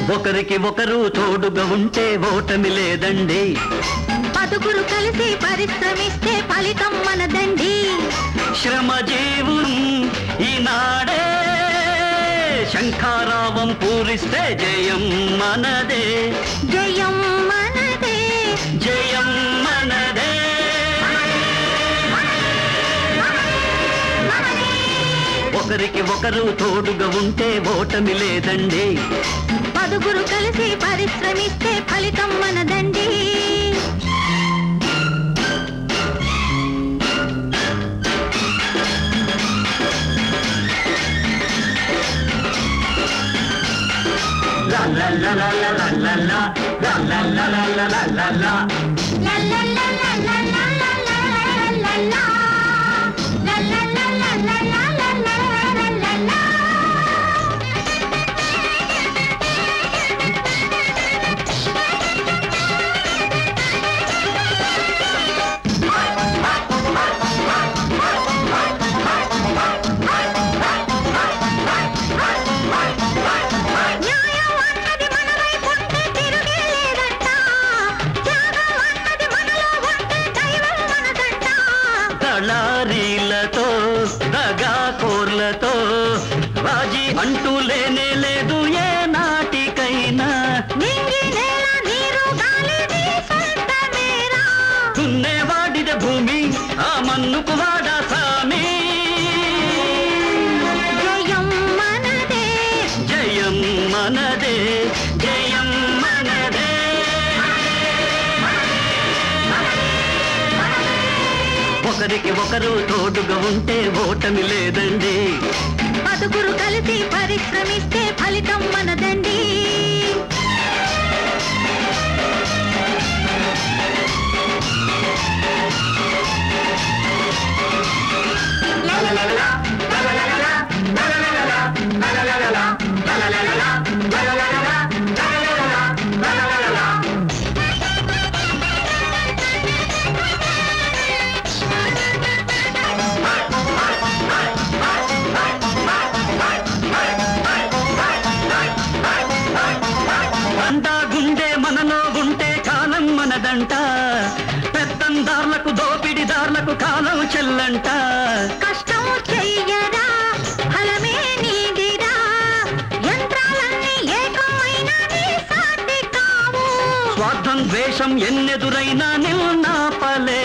ఒకరికి ఒకరు తోడుగా ఉంటే ఓటమి లేదండి పదుగురు కలిసి పరిశ్రమిస్తే ఫలితం మనదండి శ్రమ జీవులం ఈనాడే శంఖారావం పూరిస్తే జయం మనదే జయం మనదే జయం మనదే ఒకరికి ఒకరు తోడుగా ఉంటే ఓటమి లేదండి పదుగురు కలిసి పరిశ్రమిస్తే ఫలితం మనదండి లా లా లా లా లా లా లా లా. లా లా లా లా లా లా లా లా. లా లా లా లా లా లా లా లా లా లా. లా లా లా లా లా లా లా లా లా లా. న్యాయం అన్నది మన వైపు ఉంటే తిరుగే లేదంట. త్యాగం అన్నది మనలో ఉంటే దైవం మనదంట. దళారీలతో దగాకోర్లతో రాజీ అంటూ లేనే లేదు ఏ నాటికైనా నింగి నేల నీరు గాలి నీ సొంతమేరా. దున్నేవాడిద భూమి ఆ మన్నుకు వాడా సామి జయం మనదే జయం మనదే జయం మనదే ఒకరికి ఒకరు తోడుగా ఉంటే ఓటమి లేదండి పదుగురు కలిసి పరిశ్రమిస్తే ఫలితం మనదండి అంతా గుండె మనలో ఉంటే కాలం మనదంట పెత్తందార్లకు దోపిడిదార్లకు కాలం చెల్లంట కష్టం చెయ్యరా ఫలమే నీదిరా యంత్రాలన్నీ ఏకమైన నీ సాటి కావు స్వార్థం ద్వేషం ఎన్నెదురైనా నిల్నాపలే